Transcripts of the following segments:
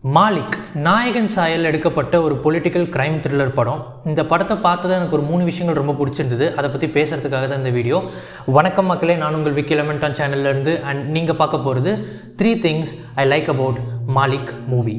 மாலிக் நாயகன் சாயல் எடுக்கப்பட்ட ஒரு பொலிட்டிக்கல் கிரைம் த்ரில்லர் படம் இந்த படத்தை பார்த்தது எனக்கு ஒரு மூணு விஷயங்கள் ரொம்ப பிடிச்சிருந்தது அதை பற்றி பேசுகிறதுக்காக தான் இந்த வீடியோ வணக்கம் மக்களே நான் உங்கள் விக்கி லெமன்டான் சேனல்லேருந்து அண்ட் நீங்கள் பார்க்க போகிறது three things I like about Malik movie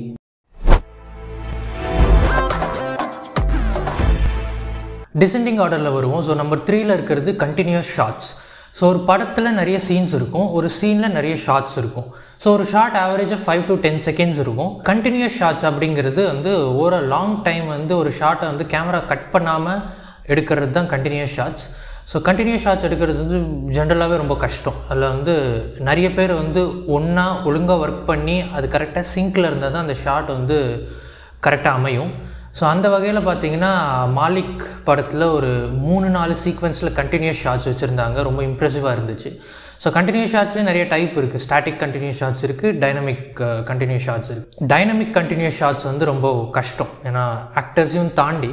descending ஆர்டரில் வருவோம் ஸோ நம்பர் த்ரீல இருக்கிறது கண்டினியூஸ் ஷார்ட்ஸ் ஸோ ஒரு படத்தில் நிறைய சீன்ஸ் இருக்கும் ஒரு சீனில் நிறைய ஷார்ட்ஸ் இருக்கும் ஸோ ஒரு ஷார்ட் ஆவரேஜாக ஃபைவ் டு டென் செகண்ட்ஸ் இருக்கும் கண்டினியூஸ் ஷார்ட்ஸ் அப்படிங்கிறது வந்து ஒரு லாங் டைம் வந்து ஒரு ஷார்ட்டை வந்து கேமரா கட் பண்ணாமல் எடுக்கிறது தான் continuous shots so continuous shots எடுக்கிறது வந்து ஜென்ரலாகவே ரொம்ப கஷ்டம் அதில் வந்து நிறைய பேர் வந்து ஒன்றா ஒழுங்காக ஒர்க் பண்ணி அது கரெக்டாக சிங்கில் இருந்தால் தான் அந்த ஷார்ட் வந்து கரெக்டாக அமையும் ஸோ அந்த வகையில் பார்த்தீங்கன்னா மாலிக் படத்தில் ஒரு மூணு நாலு சீக்வன்ஸில் கண்டினியூஸ் ஷார்ட்ஸ் வச்சுருந்தாங்க ரொம்ப இம்ப்ரெசிவாக இருந்துச்சு ஸோ கண்டினியூஸ் ஷார்ட்ஸ்லேயும் நிறைய டைப் இருக்குது ஸ்டாட்டிக் கண்டினியூஸ் ஷார்ட்ஸ் இருக்குது டைனமிக் கண்டினியூஸ் ஷார்ட்ஸ் இருக்குது டைனமிக் கண்டினியூஸ் ஷார்ட்ஸ் வந்து ரொம்ப கஷ்டம் ஏன்னா ஆக்டர்ஸையும் தாண்டி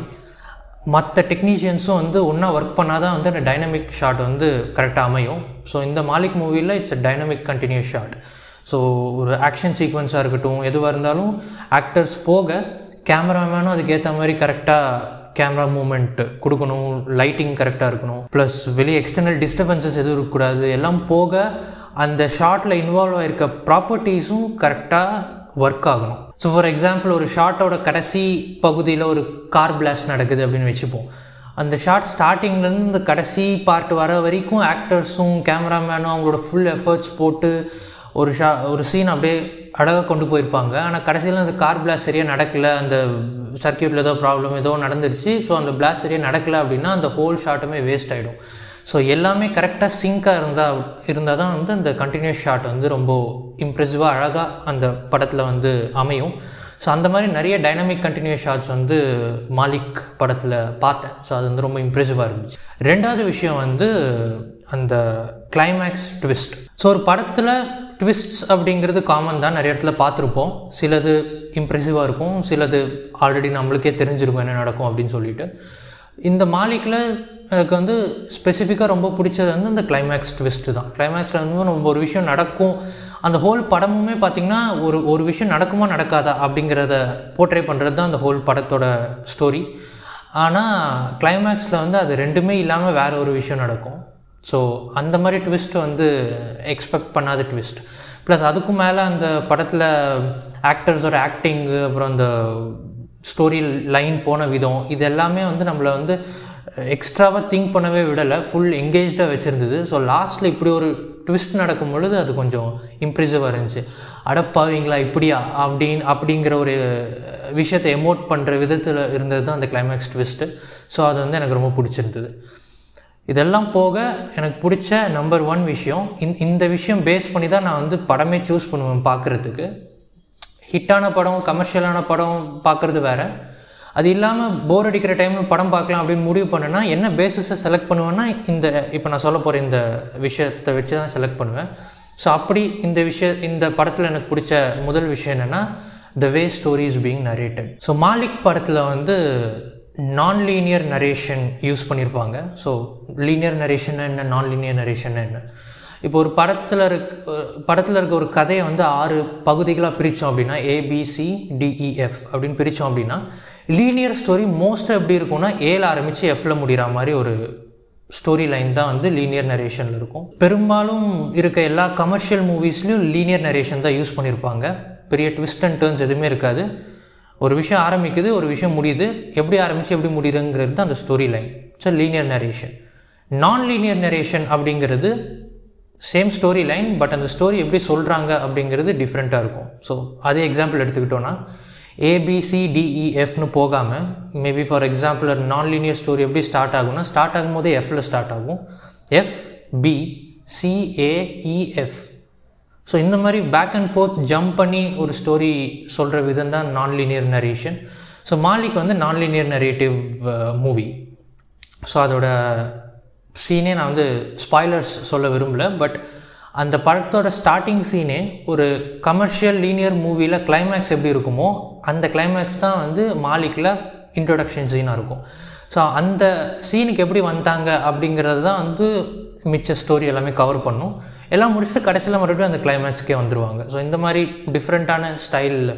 மற்ற டெக்னீஷியன்ஸும் வந்து ஒன்றா ஒர்க் பண்ணால் தான் வந்து அந்த டைனமிக் ஷாட் வந்து கரெக்டாக அமையும் ஸோ இந்த மாலிக் மூவியில் it's a dynamic continuous shot so ஒரு ஆக்ஷன் சீக்வன்ஸாக இருக்கட்டும் எதுவாக இருந்தாலும் ஆக்டர்ஸ் போக கேமராமேனும் அதுக்கேற்ற மாதிரி கரெக்டாக கேமரா மூமெண்ட் கொடுக்கணும் லைட்டிங் கரெக்டாக இருக்கணும் ப்ளஸ் வெளியே எக்ஸ்டர்னல் டிஸ்டர்பன்சஸ் எதுவும் இருக்கக்கூடாது எல்லாம் போக அந்த ஷார்ட்டில் இன்வால்வ் ஆகிருக்க ப்ராப்பர்ட்டிஸும் கரெக்டாக ஒர்க் ஆகணும் ஸோ ஃபார் எக்ஸாம்பிள் ஒரு ஷார்ட்டோட கடைசி பகுதியில் ஒரு கார் பிளாஸ்ட் நடக்குது அப்படின்னு வச்சுப்போம் அந்த ஷார்ட் ஸ்டார்டிங்லேருந்து இந்த கடைசி பார்ட் வர வரைக்கும் ஆக்டர்ஸும் கேமராமேனும் அவங்களோட ஃபுல் எஃபர்ட்ஸ் போட்டு ஒரு ஷா ஒரு சீன் அப்படியே அழகாக கொண்டு போயிருப்பாங்க ஆனால் கடைசியில் அந்த கார் பிளாஸ்ட் சரியாக நடக்கலை அந்த சர்க்கியூட்டில் ஏதோ ப்ராப்ளம் ஏதோ நடந்துருச்சு ஸோ அந்த பிளாஸ்ட் சரியாக நடக்கலை அப்படின்னா அந்த ஹோல் ஷாட்டுமே வேஸ்ட் ஆகிடும் ஸோ எல்லாமே கரெக்டாக சிங்காக இருந்தால் இருந்தால் தான் வந்து அந்த கண்டினியூஸ் ஷாட் வந்து ரொம்ப இம்ப்ரெசிவாக அழகாக அந்த படத்தில் வந்து அமையும் ஸோ அந்த மாதிரி நிறைய டைனமிக் கண்டினியூஸ் ஷாட்ஸ் வந்து மாலிக் படத்தில் பார்த்தேன் ஸோ அது வந்து ரொம்ப இம்ப்ரெசிவாக இருந்துச்சு ரெண்டாவது விஷயம் வந்து அந்த கிளைமேக்ஸ் ட்விஸ்ட் ஸோ ஒரு படத்தில் ட்விஸ்ட்ஸ் அப்படிங்கிறது காமன் தான் நிறைய இடத்துல பார்த்துருப்போம் சிலது இம்ப்ரெசிவாக இருக்கும் சிலது ஆல்ரெடி நம்மளுக்கே தெரிஞ்சிருக்கும் என்ன நடக்கும் அப்படின்னு சொல்லிட்டு இந்த மாலிக்கில் எனக்கு வந்து ஸ்பெசிஃபிக்காக ரொம்ப பிடிச்சது வந்து இந்த கிளைமேக்ஸ் ட்விஸ்ட்டு தான் கிளைமேக்ஸில் வந்து நம்ம ஒரு விஷயம் நடக்கும் அந்த ஹோல் படமுமே பார்த்திங்கன்னா ஒரு ஒரு விஷயம் நடக்குமா நடக்காதா அப்படிங்கிறத போர்ட்ரே பண்ணுறது தான் அந்த ஹோல் படத்தோட ஸ்டோரி ஆனால் கிளைமேக்ஸில் வந்து அது ரெண்டுமே இல்லாமல் வேறு ஒரு விஷயம் நடக்கும் ஸோ அந்த மாதிரி ட்விஸ்ட் வந்து எக்ஸ்பெக்ட் பண்ணாத ட்விஸ்ட் ப்ளஸ் அதுக்கும் மேலே அந்த படத்தில் ஆக்டர்ஸோட ஆக்டிங்கு அப்புறம் அந்த ஸ்டோரி லைன் போன விதம் இது எல்லாமே வந்து நம்மளை வந்து எக்ஸ்ட்ராவாக திங்க் பண்ணவே விடலை ஃபுல் எங்கேஜாக வச்சுருந்தது ஸோ லாஸ்ட்டில் இப்படி ஒரு ட்விஸ்ட் நடக்கும் பொழுது அது கொஞ்சம் இம்ப்ரெசிவாக இருந்துச்சு அடப்பாவீங்களா இப்படியா அப்படின்னு அப்படிங்கிற ஒரு விஷயத்தை எமோட் பண்ணுற விதத்தில் இருந்தது தான் அந்த கிளைமேக்ஸ் ட்விஸ்ட்டு ஸோ அது வந்து எனக்கு ரொம்ப பிடிச்சிருந்தது இதெல்லாம் போக எனக்கு பிடிச்ச நம்பர் ஒன் விஷயம் இந் இந்த விஷயம் பேஸ் பண்ணி தான் நான் வந்து படமே சூஸ் பண்ணுவேன் பார்க்குறதுக்கு ஹிட்டான படம் கமர்ஷியலான படம் பார்க்குறது வேறு அது இல்லாமல் போர் அடிக்கிற டைமில் படம் பார்க்கலாம் அப்படின்னு முடிவு பண்ணேன்னா என்ன பேசிஸை செலக்ட் பண்ணுவேன்னா இந்த இப்போ நான் சொல்ல போகிற இந்த விஷயத்தை வச்சு தான் செலக்ட் பண்ணுவேன் ஸோ அப்படி இந்த விஷய இந்த படத்தில் எனக்கு பிடிச்ச முதல் விஷயம் என்னென்னா the way story is being narrated so Malik படத்தில் வந்து நான் லீனியர் நரேஷன் யூஸ் பண்ணியிருப்பாங்க ஸோ லீனியர் நரேஷன் என்ன நான் லீனியர் நரேஷன் என்ன இப்போ ஒரு படத்தில் இருக்க படத்தில் இருக்க ஒரு கதையை வந்து ஆறு பகுதிகளாக பிரித்தோம் அப்படின்னா ஏபிசி டிஇஎஃப் அப்படின்னு பிரித்தோம் அப்படின்னா லீனியர் ஸ்டோரி மோஸ்ட்டாக எப்படி இருக்கும்னா ஏல ஆரம்பித்து எஃப்ல முடிகிற மாதிரி ஒரு ஸ்டோரி லைன் தான் வந்து லீனியர் நரேஷனில் இருக்கும் பெரும்பாலும் இருக்க எல்லா கமர்ஷியல் மூவிஸ்லேயும் லீனியர் நரேஷன் தான் யூஸ் பண்ணியிருப்பாங்க பெரிய ட்விஸ்ட் அண்ட் டேர்ன்ஸ் எதுவுமே இருக்காது ஒரு விஷயம் ஆரம்பிக்குது ஒரு விஷயம் முடியுது எப்படி ஆரம்பித்து எப்படி முடியுதுங்கிறது தான் அந்த story line so linear narration non linear narration அப்படிங்கிறது சேம் ஸ்டோரி லைன் பட் அந்த ஸ்டோரி எப்படி சொல்கிறாங்க அப்படிங்கிறது டிஃப்ரெண்ட்டாக இருக்கும் ஸோ அதே எக்ஸாம்பிள் எடுத்துக்கிட்டோன்னா ஏபிசிடிஇஎஃப்னு போகாமல் மேபி ஃபார் எக்ஸாம்பிள் ஒரு நான் லீனியர் ஸ்டோரி எப்படி ஸ்டார்ட் ஆகும்னா ஸ்டார்ட் ஆகும்போதே எஃப்ல ஸ்டார்ட் ஆகும் எஃப் பி சிஏஇஎஃப் ஸோ இந்த மாதிரி பேக் அண்ட் ஃபோர்த் ஜம்ப் பண்ணி ஒரு ஸ்டோரி சொல்கிற விதம் தான் நான் லீனியர் நரேஷன் ஸோ மாலிக் வந்து non linear narrative movie so அதோட சீனே நான் வந்து ஸ்பாய்லர்ஸ் சொல்ல விரும்பல பட் அந்த படத்தோட ஸ்டார்டிங் சீனே ஒரு கமர்ஷியல் லீனியர் மூவியில் கிளைமேக்ஸ் எப்படி இருக்குமோ அந்த கிளைமேக்ஸ் தான் வந்து மாலிக்கில் இன்ட்ரொடக்ஷன் சீனாக இருக்கும் ஸோ அந்த சீனுக்கு எப்படி வந்தாங்க அப்படிங்கிறது தான் வந்து மிச்ச ஸ்டோரி எல்லாமே கவர் பண்ணும் எல்லாம் முடிச்சுட்டு கடைசியில் மறுபடியும் அந்த கிளைமேக்ஸ்க்கே வந்துடுவாங்க ஸோ இந்த மாதிரி டிஃப்ரெண்ட்டான ஸ்டைல்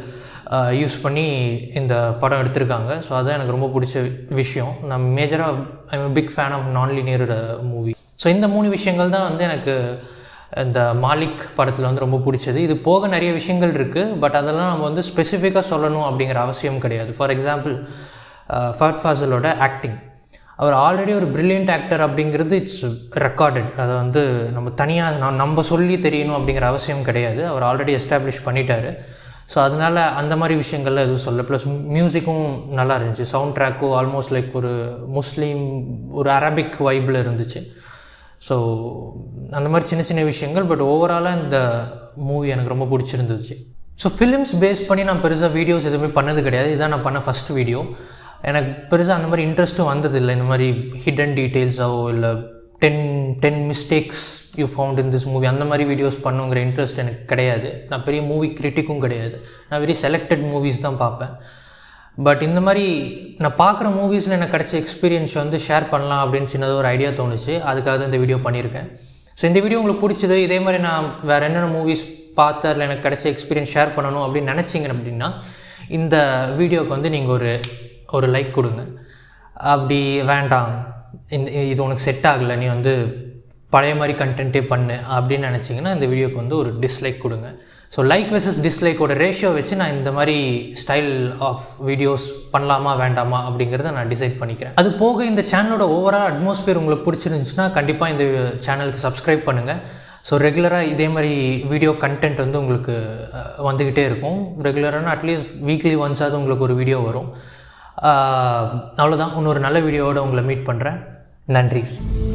யூஸ் பண்ணி இந்த படம் எடுத்திருக்காங்க ஸோ அதான் எனக்கு ரொம்ப பிடிச்ச விஷயம் நான் மேஜராக I'm big fan of non linear movie so இந்த மூணு விஷயங்கள் தான் வந்து எனக்கு இந்த மாலிக் படத்தில் வந்து ரொம்ப பிடிச்சது இது போக நிறைய விஷயங்கள் இருக்குது பட் அதெல்லாம் நம்ம வந்து ஸ்பெசிஃபிக்காக சொல்லணும் அப்படிங்கிற அவசியம் கிடையாது ஃபார் எக்ஸாம்பிள் ஃபர்ட் ஃபாசலோட ஆக்டிங் அவர் ஆல்ரெடி ஒரு பிரில்லியன்ட் ஆக்டர் அப்படிங்கிறது இட்ஸ் ரெக்கார்டட் அதை வந்து நம்ம தனியாக நான் நம்ம சொல்லி தெரியணும் அப்படிங்கிற அவசியம் கிடையாது அவர் ஆல்ரெடி எஸ்டாப்ளிஷ் பண்ணிட்டாரு ஸோ அதனால் அந்த மாதிரி விஷயங்கள்ல எதுவும் சொல்ல ப்ளஸ் மியூசிக்கும் நல்லா இருந்துச்சு சவுண்ட் ட்ராக்கும் ஆல்மோஸ்ட் லைக் ஒரு முஸ்லீம் ஒரு அரபிக் வைப்பில் இருந்துச்சு ஸோ அந்த மாதிரி சின்ன சின்ன விஷயங்கள் பட் ஓவராலாக இந்த மூவி எனக்கு ரொம்ப பிடிச்சிருந்துச்சு ஸோ ஃபிலிம்ஸ் பேஸ் பண்ணி நான் பெருசாக வீடியோஸ் எதுவுமே பண்ணது கிடையாது இதான் நான் பண்ண ஃபஸ்ட் வீடியோ எனக்கு பெருசாக அந்த மாதிரி இன்ட்ரெஸ்ட்டும் வந்தது இல்லை இந்த மாதிரி ஹிடன் டீட்டெயில்ஸோ இல்லை ten ten mistakes you found in this movie அந்த மாதிரி வீடியோஸ் பண்ணுங்கிற இன்ட்ரெஸ்ட் எனக்கு கிடையாது நான் பெரிய மூவி கிரிட்டிக்கும் கிடையாது நான் வெரி செலக்டட் மூவிஸ் தான் பார்ப்பேன் பட் இந்த மாதிரி நான் பார்க்குற மூவிஸில் எனக்கு கிடைச்ச எக்ஸ்பீரியன்ஸ் வந்து ஷேர் பண்ணலாம் அப்படின்னு சின்னதாக ஒரு ஐடியா தோணுச்சு அதுக்காக தான் இந்த வீடியோ பண்ணியிருக்கேன் ஸோ இந்த வீடியோ உங்களுக்கு பிடிச்சது இதே மாதிரி நான் வேறு என்னென்ன மூவிஸ் பார்த்து அதில் எனக்கு கிடைச்ச எக்ஸ்பீரியன்ஸ் ஷேர் பண்ணணும் அப்படின்னு நினச்சிங்க அப்படின்னா இந்த வீடியோவுக்கு வந்து நீங்கள் ஒரு ஒரு லைக் கொடுங்க அப்படி வேண்டாம் இந்த இது உனக்கு செட் ஆகலை நீ வந்து பழைய மாதிரி கண்டென்ட்டே பண்ணு அப்படின்னு நினச்சிங்கன்னா இந்த வீடியோக்கு வந்து ஒரு டிஸ்லைக் கொடுங்க ஸோ லைக் வெர்சஸ் டிஸ்லைக்கோட ரேஷியோ வச்சு நான் இந்த மாதிரி ஸ்டைல் ஆஃப் வீடியோஸ் பண்ணலாமா வேண்டாமா அப்படிங்கிறத நான் டிசைட் பண்ணிக்கிறேன் அது போக இந்த சேனலோட ஓவரால் அட்மாஸ்பியர் உங்களுக்கு பிடிச்சிருந்துச்சுன்னா கண்டிப்பாக இந்த சேனலுக்கு சப்ஸ்கிரைப் பண்ணுங்கள் ஸோ ரெகுலராக இதே மாதிரி வீடியோ கண்டென்ட் வந்து உங்களுக்கு அஹ், வந்துக்கிட்டே இருக்கும் ரெகுலரான அட்லீஸ்ட் வீக்லி ஒன்ஸாவது உங்களுக்கு ஒரு வீடியோ வரும் அவ்வளோதான் இன்னொரு நல்ல வீடியோவோட உங்களை மீட் பண்ணுறேன் நன்றி